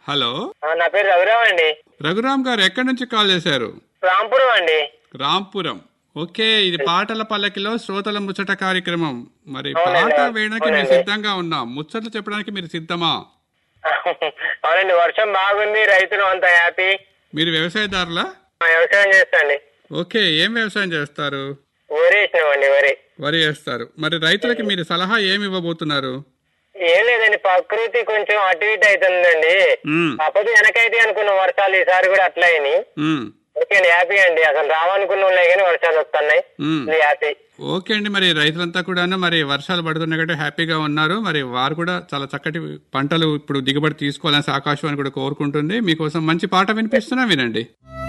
Hello ఆ, నా పేరు రఘురామ్ అండి రఘురామ్ గారు ఎక్కడి నుంచి కాల్ చేశారు రాంపురం అండి రాంపురం ఓకే ఇది పాటల పల్లకిలో శ్రోతల ముచ్చట కార్యక్రమం మరి అవునండి, పాట వేయడానికి మేము అవునండి. సిద్ధంగా ఉన్నాం ముచ్చట్లు చెప్పడానికి మీరు సిద్ధమా అవునండి వర్షం బాగుంది రైతులు అంతా హ్యాపీ మీరు వ్యవసాయదారులా ఆ, వ్యవసాయం చేస్తాండి ఓకే ఏం వ్యవసాయం చేస్తారు వరి వేసినామండి వరి వరి వేస్తారు మరి రైతులకి మీరు సలహా ఏమి ఇవ్వబోతున్నారు ఏం లేదండి ప్రకృతి కొంచెం అటు ఇటు అవుతుందండి మ్మ్, కాకపోతే వెనకైతే అనుకున్న వర్షాలు ఈసారి కూడా అట్లా అయినాయి మ్మ్, ఓకే అండి హ్యాపీ అండి అసలు రావనుకున్న ఉన్నాయి కానీ వర్షాలు వస్తున్నాయి మ్మ్. ఇది హ్యాపీ ఓకే అండి మరి రైతులంతా కూడాను మరి వర్షాలు పడుతున్నాయి కాబట్టి హ్యాపీగా ఉన్నారు మరి వారు కూడా చాలా చక్కటి పంటలు ఇప్పుడు దిగుబడి తీసుకోవాలని ఆకాశవాణి కూడా కోరుకుంటుంది మీకోసం మంచి పాట వినిపిస్తున్నా వినండి